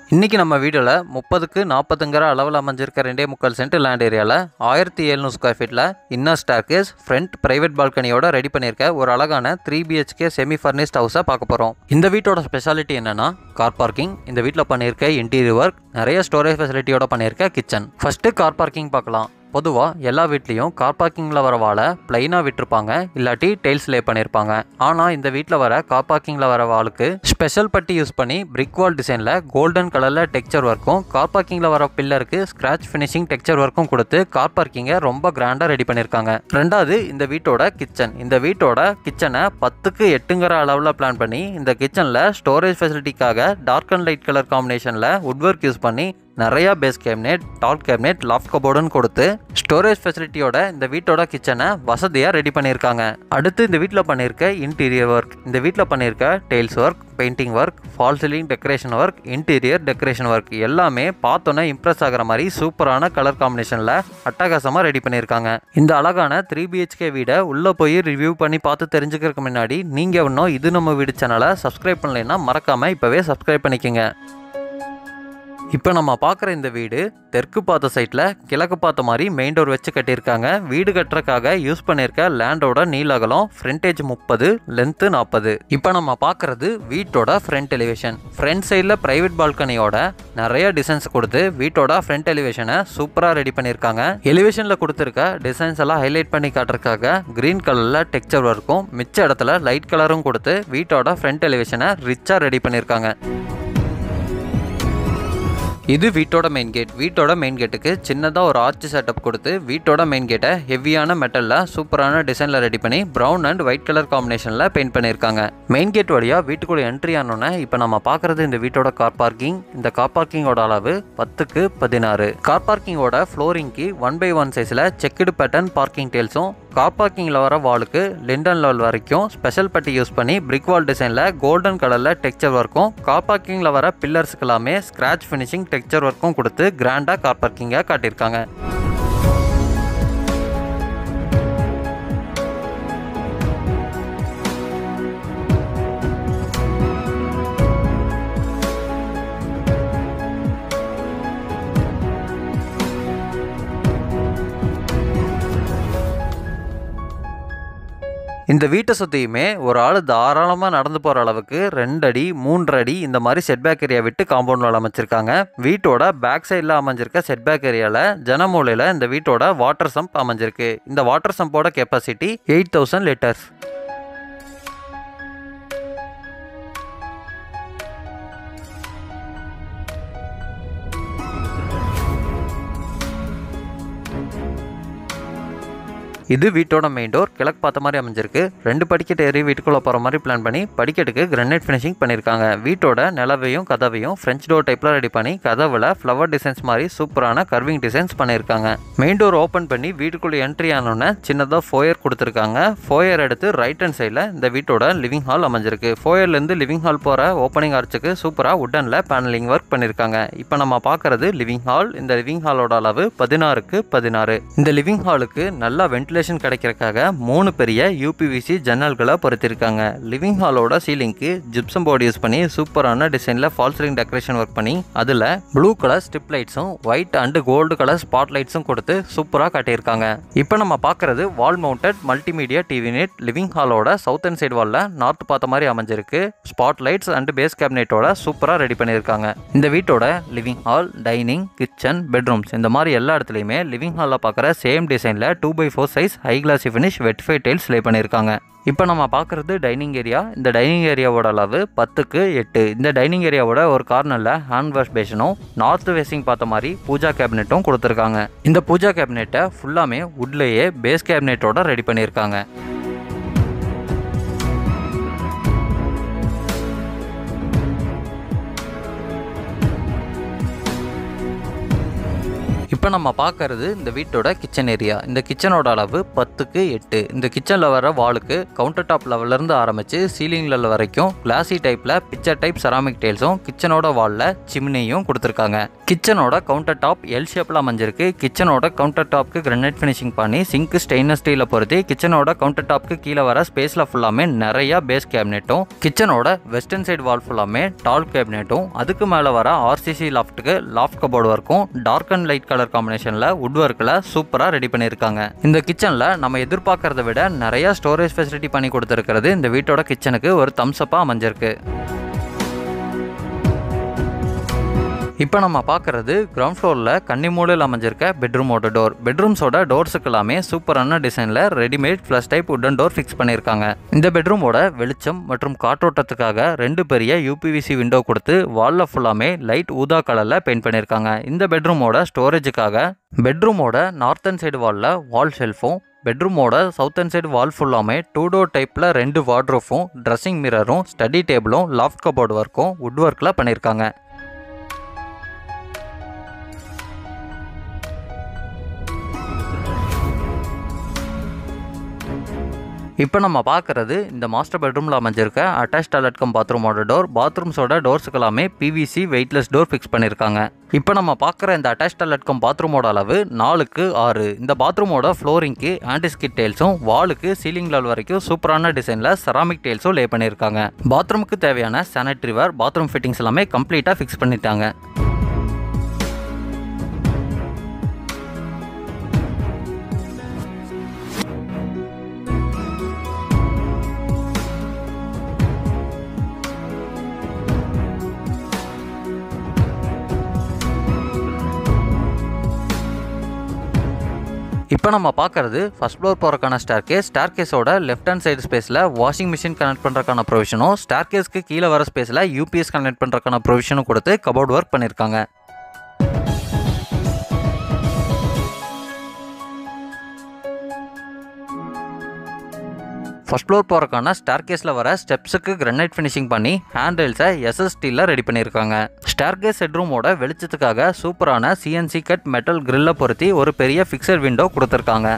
இன்றைக்கி நம்ம வீடியோவில் முப்பதுக்கு நாற்பதுங்கிற அளவில் அமைஞ்சிருக்க ரெண்டே முக்கால் சென்ட் லேண்ட் ஏரியாவில் ஆயிரத்தி எழுநூறு ஸ்கொயர் ஃபீட்டில் இன்னர் ஸ்டார்கேஸ் ஃப்ரண்ட் பிரைவேட் பால்கனியோட ரெடி பண்ணியிருக்க ஒரு அழகான த்ரீ பிஹெச்கே செமி ஃபர்னிஸ்ட் ஹவுஸை பார்க்க போகிறோம் இந்த வீட்டோட ஸ்பெஷாலிட்டி என்னன்னா கார் பார்க்கிங் இந்த வீட்டில் பண்ணியிருக்க இன்டீரியர் ஒர்க் நிறைய ஸ்டோரேஜ் ஃபெசிலிட்டியோட பண்ணியிருக்க கிச்சன் ஃபஸ்ட்டு கார் பார்க்கிங் பார்க்கலாம் பொதுவாக எல்லா வீட்லேயும் கார் பார்க்கிங்கில் வர வாழை ப்ளைனாக விட்டுருப்பாங்க இல்லாட்டி டைல்ஸ் லே பண்ணியிருப்பாங்க ஆனால் இந்த வீட்டில் வர கார் பார்க்கிங்கில் வர வாளுக்கு ஸ்பெஷல் பட்டி யூஸ் பண்ணி பிரிக் வால் டிசைனில் கோல்டன் கலரில் டெக்ஸ்சர் ஒர்க்கும் கார் பார்க்கிங்கில் வர பில்லருக்கு ஸ்க்ராட்ச் ஃபினிஷிங் டெக்ஸ்சர் ஒர்க்கும் கொடுத்து கார் பார்க்கிங்கை ரொம்ப கிராண்டாக ரெடி பண்ணியிருக்காங்க ரெண்டாவது இந்த வீட்டோட கிச்சன் இந்த வீட்டோட கிச்சனை பத்துக்கு எட்டுங்கிற அளவில் பிளான் பண்ணி இந்த கிச்சனில் ஸ்டோரேஜ் ஃபெசிலிட்டிக்காக டார்க் அண்ட் லைட் கலர் காம்பினேஷனில் வுட் ஒர்க் யூஸ் பண்ணி நிறையா base cabinet tall cabinet loft கபோர்டுன்னு கொடுத்து ஸ்டோரேஜ் ஃபெசிலிட்டியோட இந்த வீட்டோட கிச்சனை வசதியாக ரெடி பண்ணியிருக்காங்க அடுத்து இந்த வீட்டில் பண்ணியிருக்க இன்டீரியர் ஒர்க் இந்த வீட்டில் பண்ணியிருக்க tiles work painting work fall ceiling decoration work interior decoration work எல்லாமே பார்த்தோன்னே இம்ப்ரெஸ் ஆகிற மாதிரி சூப்பரான கலர் காம்பினேஷனில் அட்டகாசமாக ரெடி பண்ணியிருக்காங்க இந்த அழகான த்ரீ பிஹெச்கே வீடை உள்ளே போய் ரிவ்யூ பண்ணி பார்த்து தெரிஞ்சுக்கிறதுக்கு முன்னாடி நீங்கள் இன்னும் இது நம்ம வீடு சேனலை சப்ஸ்கிரைப் பண்ணலைன்னா மறக்காமல் இப்போவே சப்ஸ்கிரைப் பண்ணிக்கோங்க இப்போ நம்ம பார்க்குற இந்த வீடு தெற்கு பார்த்த சைட்டில் கிழக்கு பார்த்த மாதிரி மெயின் டோர் வச்சு கட்டியிருக்காங்க வீடு கட்டுறக்காக யூஸ் பண்ணியிருக்க லேண்டோட நீளகலம் ஃப்ரண்டேஜ் முப்பது லென்த்து நாற்பது இப்போ நம்ம பார்க்குறது வீட்டோட ஃப்ரண்ட் எலிவேஷன் ஃப்ரண்ட் சைடில் ப்ரைவேட் பால்கனியோட நிறைய டிசைன்ஸ் கொடுத்து வீட்டோட ஃப்ரண்ட் எலிவேஷனை சூப்பராக ரெடி பண்ணியிருக்காங்க எலிவேஷனில் கொடுத்துருக்க டிசைன்ஸ் எல்லாம் ஹைலைட் பண்ணி காட்டுறதுக்காக க்ரீன் கலரில் டெக்ஸ்சர் இருக்கும் மிச்ச இடத்துல லைட் கலரும் கொடுத்து வீட்டோட ஃப்ரண்ட் எலிவேஷனை ரிச்சாக ரெடி பண்ணியிருக்காங்க இது வீட்டோட மெயின் கேட் வீட்டோட மெயின் கேட்டுக்கு சின்னதாக ஒரு ஆர்ச் செட்டப் கொடுத்து வீட்டோட மெயின் கேட்டை ஹெவியான மெட்டலில் சூப்பரான டிசைனில் ரெடி பண்ணி ப்ரௌன் அண்ட் ஒயிட் கலர் காம்பினேஷனில் பெயிண்ட் பண்ணியிருக்காங்க மெயின் கேட் வழியாக வீட்டுக்குள்ள என்ட்ரி ஆனோன்னே இப்போ நம்ம பார்க்குறது இந்த வீட்டோட கார் பார்க்கிங் இந்த கார் பார்க்கிங்கோட அளவு பத்துக்கு பதினாறு கார் பார்க்கிங்கோட ஃப்ளோரிங்க்கு ஒன் பை ஒன் சைஸில் செக்குடு பேட்டர்ன் பார்க்கிங் டேல்ஸும் கார் பார்க்கிங்கில் வர வாலுக்கு லிண்டன் லெவல் வரைக்கும் ஸ்பெஷல் பட்டி யூஸ் பண்ணி பிரிக் வால் டிசைனில் கோல்டன் கலரில் டெக்ஸ்சர் ஒர்க்கும் கார் பார்க்கிங்கில் வர பில்லர்ஸ்க்கு எல்லாமே ஸ்க்ராட்ச் ஃபினிஷிங் டெக்ஸ்சர் ஒர்க்கும் கொடுத்து கிராண்டாக கார் பார்க்கிங்கை காட்டியிருக்காங்க இந்த வீட்டை சுற்றியுமே ஒரு ஆள் தாராளமாக நடந்து போகிற அளவுக்கு ரெண்டு அடி மூன்று அடி இந்த மாதிரி செட்பேக் ஏரியா விட்டு காம்பவுண்ட் வால் அமைச்சிருக்காங்க வீட்டோட பேக் சைடில் அமைஞ்சிருக்க செட்பேக் ஏரியாவில் ஜனமூலையில் இந்த வீட்டோட வாட்டர் சம்ப் அமைஞ்சிருக்கு இந்த வாட்டர் சம்போட கெப்பாசிட்டி எயிட் தௌசண்ட் லிட்டர்ஸ் இது வீட்டோட மெயின் டோர் கிழக்கு பார்த்த மாதிரி அமைஞ்சிருக்கு ரெண்டு படிக்கட்டு ஏறி வீட்டுக்குள்ளே போகிற மாதிரி பிளான் பண்ணி படிக்கட்டுக்கு கிரனைட் ஃபினிஷிங் பண்ணியிருக்காங்க வீட்டோட நிலவையும் கதவையும் ஃப்ரெஞ்ச் டோர் டைப்பில் ரெடி பண்ணி கதவில் ஃப்ளவர் டிசைன்ஸ் மாதிரி சூப்பரான கர்விங் டிசைன்ஸ் பண்ணியிருக்காங்க மெயின் டோர் ஓப்பன் பண்ணி வீட்டுக்குள்ளே என்ட்ரி ஆனோன்னே சின்னதாக ஃபோயர் கொடுத்துருக்காங்க ஃபோயர் எடுத்து ரைட் ஹேண்ட் சைடில் இந்த வீட்டோட லிவிங் ஹால் அமைஞ்சிருக்கு ஃபோயர்லேருந்து லிவிங் ஹால் போகிற ஓப்பனிங் ஆர்ச்சுக்கு சூப்பராக உட்டனில் பேனலிங் ஒர்க் பண்ணியிருக்காங்க இப்போ நம்ம பார்க்குறது லிவிங் ஹால் இந்த லிவிங் ஹாலோட அளவு பதினாறுக்கு பதினாறு இந்த லிவிங் ஹாலுக்கு நல்லா வென்டிலேஷன் வென்டிலேஷன் கிடைக்கிறக்காக மூணு பெரிய யூபிவிசி ஜன்னல்களை பொருத்திருக்காங்க லிவிங் ஹாலோட சீலிங்க்கு ஜிப்சம் போர்டு யூஸ் பண்ணி சூப்பரான டிசைனில் ஃபால் சீலிங் டெக்கரேஷன் ஒர்க் பண்ணி அதில் ப்ளூ கலர் ஸ்டிப் லைட்ஸும் white and gold colour spot லைட்ஸும் கொடுத்து சூப்பராக காட்டியிருக்காங்க இப்போ நம்ம பார்க்குறது வால் மவுண்டட் மல்டிமீடியா டிவி நெட் லிவிங் ஹாலோட சவுத் அண்ட் சைடு வாலில் நார்த் பார்த்த மாதிரி அமைஞ்சிருக்கு ஸ்பாட் லைட்ஸ் அண்ட் பேஸ் கேபினெட்டோட சூப்பராக ரெடி பண்ணியிருக்காங்க இந்த வீட்டோட living hall dining kitchen bedrooms இந்த மாதிரி எல்லா இடத்துலையுமே லிவிங் ஹாலில் பார்க்குற சேம் டிசைனில் two by four size high classy finish vitrified tiles lay பண்ணியிருக்காங்க இப்போ நம்ம பார்க்குறது டைனிங் ஏரியா இந்த டைனிங் ஏரியாவோட அளவு பத்துக்கு எட்டு இந்த டைனிங் ஏரியாவோட ஒரு கார்னரில் ஹேண்ட் வாஷ் பேஷனும் நார்த் ஃபேஸிங் பார்த்த மாதிரி பூஜா கேபினெட்டும் கொடுத்துருக்காங்க இந்த பூஜா கேபினெட்டை ஃபுல்லாமே வுட்லேயே பேஸ் கேபினெட்டோட ரெடி பண்ணியிருக்காங்க இப்போ இப்போ நம்ம பார்க்கறது இந்த வீட்டோட கிச்சன் ஏரியா இந்த கிச்சனோட அளவு பத்துக்கு எட்டு இந்த கிச்சனில் வர வாலுக்கு கவுண்டர் டாப் லெவல்லேருந்து ஆரம்பித்து சீலிங் லெவல் வரைக்கும் கிளாசி டைப்பில் பிக்சர் டைப் செராமிக் டைல்ஸும் கிச்சனோட வாலில் சிம்னியும் கொடுத்துருக்காங்க கிச்சனோட கவுண்டர் டாப் எல் ஷேப்பில் அமைஞ்சிருக்கு கிச்சனோட கவுண்டர் டாப்க்கு கிரனைட் ஃபினிஷிங் பண்ணி சிங்க் ஸ்டெயின்லெஸ் ஸ்டீலில் பொருத்தி கிச்சனோட கவுண்டர் டாப்க்கு கீழே வர ஸ்பேஸில் ஃபுல்லாமே நிறைய பேஸ் கேபினெட்டும் கிச்சனோட வெஸ்டர்ன் சைடு வால் ஃபுல்லாமே டால் கேபினெட்டும் அதுக்கு மேலே வர ஆர்சிசி லாஃப்ட்டுக்கு லாஃப்ட் கபோர்டு ஒர்க்கும் டார்க் அண்ட் லைட் கலர் காம்பினேஷனில் வுட் ஒர்க்கில் சூப்பராக ரெடி பண்ணியிருக்காங்க இந்த கிச்சனில் நம்ம எதிர்பார்க்கறத விட நிறைய ஸ்டோரேஜ் ஃபெசிலிட்டி பண்ணி கொடுத்துருக்கிறது இந்த வீட்டோட கிச்சனுக்கு ஒரு தம்ஸ்அப்பாக அமைஞ்சிருக்கு இப்போ நம்ம பார்க்குறது கிரவுண்ட் ஃப்ளோரில் கன்னிமூலையில் அமைஞ்சிருக்க பெட்ரூமோட டோர் பெட்ரூம்ஸோட டோர்ஸுக்கு எல்லாமே சூப்பரான டிசைனில் readymade flush type wooden door fix பண்ணியிருக்காங்க இந்த பெட்ரூமோட வெளிச்சம் மற்றும் காற்றோட்டத்துக்காக ரெண்டு பெரிய யூபிவிசி விண்டோ கொடுத்து வாலில் ஃபுல்லாமே லைட் ஊதா கலரில் பெயிண்ட் பண்ணியிருக்காங்க இந்த பெட்ரூமோட ஸ்டோரேஜுக்காக பெட்ரூமோட நார்த்தன் சைடு வாலில் வால் ஷெல்ஃபும் பெட்ரூமோட சவுத்தன் சைடு வால் ஃபுல்லாமே டூ டோர் டைப்பில் ரெண்டு வார்ட்ரோஃபும் ட்ரெஸ்ஸிங் மிரரும் ஸ்டடி டேபிளும் லாஃப்ட் கபோர்டு ஒர்க்கும் வுட் ஒர்க்கில் பண்ணியிருக்காங்க இப்போ நம்ம பார்க்குறது இந்த மாஸ்டர் பெட்ரூமில் அமைஞ்சிருக்க அட்டாச் டாய்லெட் கம் பாத்ரூமோட டோர் பாத்ரூம்ஸோட டோர்ஸுக்கு எல்லாமே பிவிசி வெயிட்லெஸ் டோர் ஃபிக்ஸ் பண்ணியிருக்காங்க இப்போ நம்ம பார்க்குற இந்த அட்டாச் டாய்லெட் கம் பாத்ரூமோட அளவு நாலுக்கு ஆறு இந்த பாத்ரூமோட ஃப்ளோரிங்க்கு ஆன்டிஸ்கிட் டைல்ஸும் வாலுக்கு சீலிங் லெவல் வரைக்கும் சூப்பரான டிசைனில் செராமிக் டைல்ஸும் லே பண்ணியிருக்காங்க பாத்ரூமுக்கு தேவையான சானிட்டரி வேர் பாத்ரூம் ஃபிட்டிங்ஸ் எல்லாமே கம்ப்ளீட்டாக ஃபிக்ஸ் பண்ணிட்டாங்க இப்போ நம்ம பார்க்கறது ஃபர்ஸ்ட் ஃப்ளோர் போகிறக்கான ஸ்டார் கேஸ் ஸ்டார் கேஸோட லெஃப்ட் ஹேண்ட் சைடு ஸ்பேஸில் வாஷிங் மிஷின் கனெக்ட் பண்ணுறக்கான ப்ரொவிஷனும் ஸ்டார் கேஸ்க்கு கீழே வர ஸ்பேஸில் யூபிஎஸ் கனெக்ட் பண்ணுறக்கான ப்ரொவிஷனும் கொடுத்து கபோர்ட் ஒர்க் பண்ணியிருக்காங்க ஃபர்ஸ்ட் ஃப்ளோர் போகிறக்கான ஸ்டார் கேஸில் வர ஸ்டெப்ஸுக்கு கிரனைட் ஃபினிஷிங் பண்ணி ஹேண்ட் ரெயில்ஸை எஸ்எஸ்டியில் ரெடி பண்ணியிருக்காங்க ஸ்டார் கேஸ் ஹெட்ரூமோட வெளிச்சத்துக்காக சூப்பரான சிஎன்சி கட் மெட்டல் கிரில்லை பொருத்தி ஒரு பெரிய ஃபிக்சர் விண்டோ கொடுத்துருக்காங்க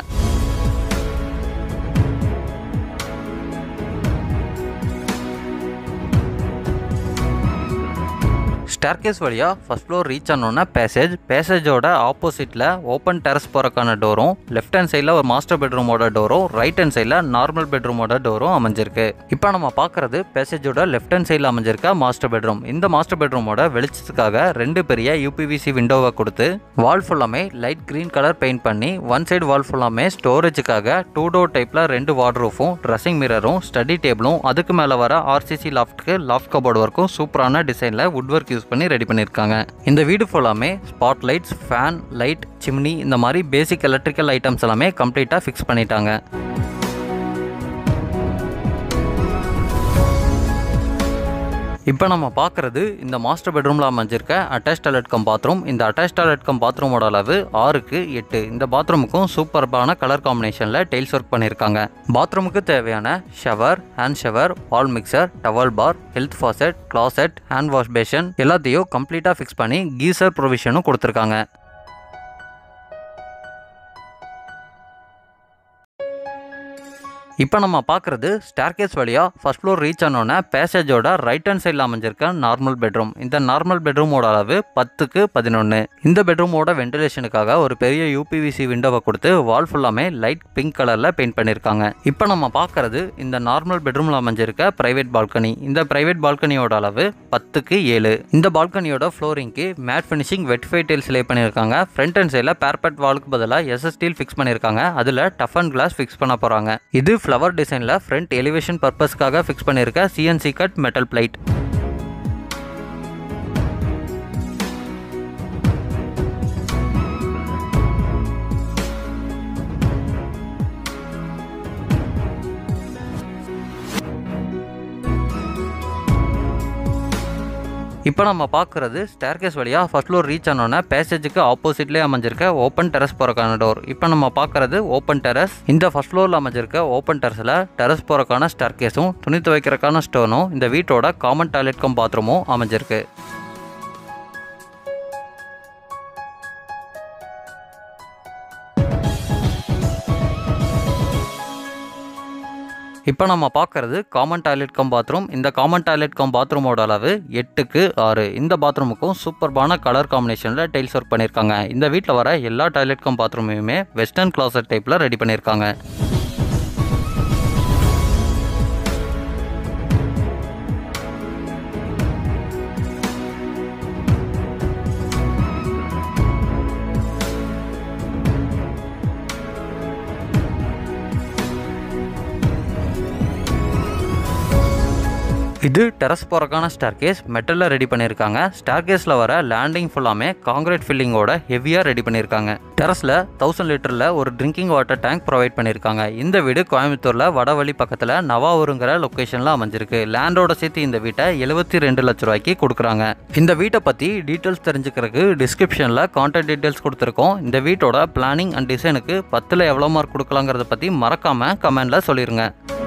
ஸ்டார்கேஸ் வழியாக ஃபர்ஸ்ட் ஃப்ளோர் ரீச் ஆனோன்னா பேசேஜ் பேசேஜோட ஆப்போசிட்டில் ஓப்பன் டெரஸ் போகிறக்கான டோரும் லெஃப்ட் ஹேண்ட் சைடில் ஒரு மாஸ்டர் பெட்ரூமோட டோரும் ரைட் ஹேண்ட் சைடில் நார்மல் பெட்ரூமோட டோரும் அமைஞ்சிருக்கு இப்போ நம்ம பார்க்குறது பேசேஜோட லெஃப்ட் ஹேண்ட் சைடில் அமைஞ்சிருக்க மாஸ்டர் பெட்ரூம் இந்த மாஸ்டர் பெட்ரூமோட வெளிச்சத்துக்காக ரெண்டு பெரிய யூபிவிசி விண்டோவை கொடுத்து வால் ஃபுல்லாமே லைட் க்ரீன் கலர் பெயிண்ட் பண்ணி ஒன் சைடு வால் ஃபுல்லாமே ஸ்டோரேஜுக்காக டூ டோர் டைப்பில் ரெண்டு வார்ட்ரூஃபும் ட்ரெஸ்ஸிங் மிரரும் ஸ்டடி டேபிளும் அதுக்கு மேலே வர ஆர்சிசி லாஃப்ட்க்கு லாஃப்ட் கபோர்டு ஒர்க்கும் சூப்பரான டிசைனில் வுட் ஒர்க் யூஸ் பண்ணி ரெடி பண்ணியிருக்காங்க இந்த வீடு ஃபுல்லாமே spot lights fan light chimney இந்த மாதிரி பேசிக் எலக்ட்ரிக்கல் ஐட்டம்ஸ் எல்லாமே கம்ப்ளீட்டாக ஃபிக்ஸ் பண்ணிட்டாங்க இப்போ நம்ம பார்க்குறது இந்த மாஸ்டர் பெட்ரூமில் அமைஞ்சிருக்க அட்டாச் டாய்லெட் கம் பாத்ரூம் இந்த அட்டாச் டாய்லெட் கம் பாத்ரூமோட அளவு ஆறுக்கு எட்டு இந்த பாத்ரூமுக்கும் சூப்பர்பான கலர் காம்பினேஷனில் டைல்ஸ் ஒர்க் பண்ணியிருக்காங்க பாத்ரூமுக்கு தேவையான shower hand shower wall mixer towel bar health faucet closet hand wash basin எல்லாத்தையும் கம்ப்ளீட்டாக ஃபிக்ஸ் பண்ணி கீசர் ப்ரொவிஷனும் கொடுத்துருக்காங்க இப்போ நம்ம பார்க்குறது ஸ்டார்கேஸ் வழியாக ஃபர்ஸ்ட் ஃப்ளோர் ரீச் ஆனோன்னே பேசேஜோட ரைட் ஹேண்ட் சைடில் அமைஞ்சிருக்க நார்மல் பெட்ரூம் இந்த நார்மல் பெட்ரூமோட அளவு பத்துக்கு பதினொன்று இந்த பெட்ரூமோட வென்டிலேஷனுக்காக ஒரு பெரிய யூபிவிசி விண்டோவை கொடுத்து வால் ஃபுல்லாமே லைட் பிங்க் கலரில் பெயிண்ட் பண்ணியிருக்காங்க இப்போ நம்ம பார்க்குறது இந்த நார்மல் பெட்ரூமில் அமைஞ்சிருக்க பிரைவேட் பால்கனி இந்த பிரைவேட் பால்கனியோட அளவு பத்துக்கு ஏழு இந்த பால்கனியோட ஃப்ளோரிங்க்கு matt finishing vitrified tiles lay பண்ணியிருக்காங்க ஃப்ரண்ட் அண்ட் சைடில் பேர்பட் வாலுக்கு பதிலாக எஸ்எஸ் ஸ்டீல் ஃபிக்ஸ் பண்ணியிருக்காங்க அதில் டஃப் அண்ட் கிளாஸ் ஃபிக்ஸ் பண்ண போகிறாங்க இது ஃப்ளவர் டிசைனில் ஃப்ரண்ட் எலிவேஷன் பர்பஸ்க்காக ஃபிக்ஸ் பண்ணியிருக்க சிஎன்சி கட் மெட்டல் பிளைட் இப்போ நம்ம பார்க்குறது ஸ்டேர்கேஸ் வழியாக ஃபர்ஸ்ட் ஃப்ளோர் ரீச் ஆனோன்னே பேசேஜுக்கு ஆப்போசிட்லேயே அமைஞ்சிருக்க ஓப்பன் டெரஸ் போகிறக்கான டோர் இப்போ நம்ம பார்க்குறது ஓப்பன் டெரஸ் இந்த ஃபர்ஸ்ட் ஃப்ளோரில் அமைஞ்சிருக்க ஓப்பன் டெரஸில் டெரஸ் போகிறக்கான ஸ்டேர்கேஸும் துணி துவைக்கிறக்கான ஸ்டோனும் இந்த வீட்டோட காமன் டாய்லெட் கம் பாத்ரூமும் அமைஞ்சிருக்கு இப்போ நம்ம பார்க்குறது காமன் டாய்லெட் கம் பாத்ரூம் இந்த காமன் டாய்லெட் கம் பாத்ரூமோட அளவு எட்டுக்கு ஆறு இந்த பாத்ரூமுக்கும் சூப்பர்பான கலர் காம்பினேஷனில் டைல்ஸ் ஒர்க் பண்ணியிருக்காங்க இந்த வீட்டில் வர எல்லா டாய்லெட் கம் பாத்ரூமையுமே வெஸ்டர்ன் கிளாசட் டைப்பில் ரெடி பண்ணியிருக்காங்க இது டெரஸ் போகிறக்கான ஸ்டார் கேஸ் மெட்டலில் ரெடி பண்ணியிருக்காங்க ஸ்டார் கேஸில் வர லேண்டிங் ஃபுல்லாமே காங்கிரீட் ஃபில்லிங்கோட ஹெவியாக ரெடி பண்ணியிருக்காங்க டெரஸில் தௌசண்ட் லிட்டரில் ஒரு ட்ரிங்கிங் வாட்டர் டேங்க் ப்ரொவைட் பண்ணியிருக்காங்க இந்த வீடு கோயம்புத்தூரில் வடவழி பக்கத்தில் நவாவூருங்கிற லொக்கேஷனில் அமைஞ்சிருக்கு லேண்டோட சேர்த்து இந்த வீட்டை எழுபத்தி ரெண்டு லட்ச ரூபாய்க்கு கொடுக்குறாங்க இந்த வீட்டை பற்றி டீட்டெயில்ஸ் தெரிஞ்சுக்கிறதுக்கு டிஸ்கிரிப்ஷனில் கான்டாக்ட் டீட்டெயில்ஸ் கொடுத்துருக்கோம் இந்த வீட்டோட பிளானிங் அண்ட் டிசைனுக்கு பத்தில் எவ்வளோ மார்க் கொடுக்கலாங்கிறத பற்றி மறக்காமல் கமெண்டில் சொல்லிடுங்க